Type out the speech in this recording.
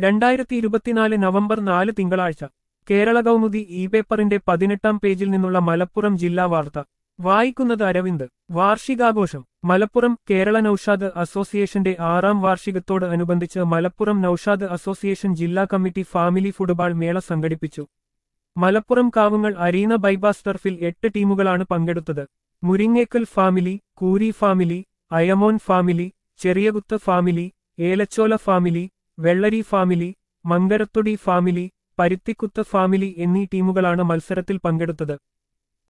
രണ്ടായിരത്തി ഇരുപത്തിനാല് നവംബർ നാല് തിങ്കളാഴ്ച കേരള കൗമുദി ഇ പേപ്പറിന്റെ പതിനെട്ടാം പേജിൽ നിന്നുള്ള മലപ്പുറം ജില്ലാ വാർത്ത വായിക്കുന്നത് അരവിന്ദ് വാർഷികാഘോഷം മലപ്പുറം കേരള നൌഷാദ് അസോസിയേഷന്റെ ആറാം വാർഷികത്തോട് അനുബന്ധിച്ച് മലപ്പുറം നൌഷാദ് അസോസിയേഷൻ ജില്ലാ കമ്മിറ്റി ഫാമിലി ഫുട്ബോൾ മേള സംഘടിപ്പിച്ചു മലപ്പുറം കാവുങ്ങൾ അരീന ബൈപാസ് ടർഫിൽ എട്ട് ടീമുകളാണ് പങ്കെടുത്തത് Muringekkal family Koori family Ayamon family Cheriyakuth family Elachola family Vellari family Mankarathodi family Paruthikuth family എന്നീ ടീമുകളാണ് മത്സരത്തിൽ പങ്കെടുത്തത്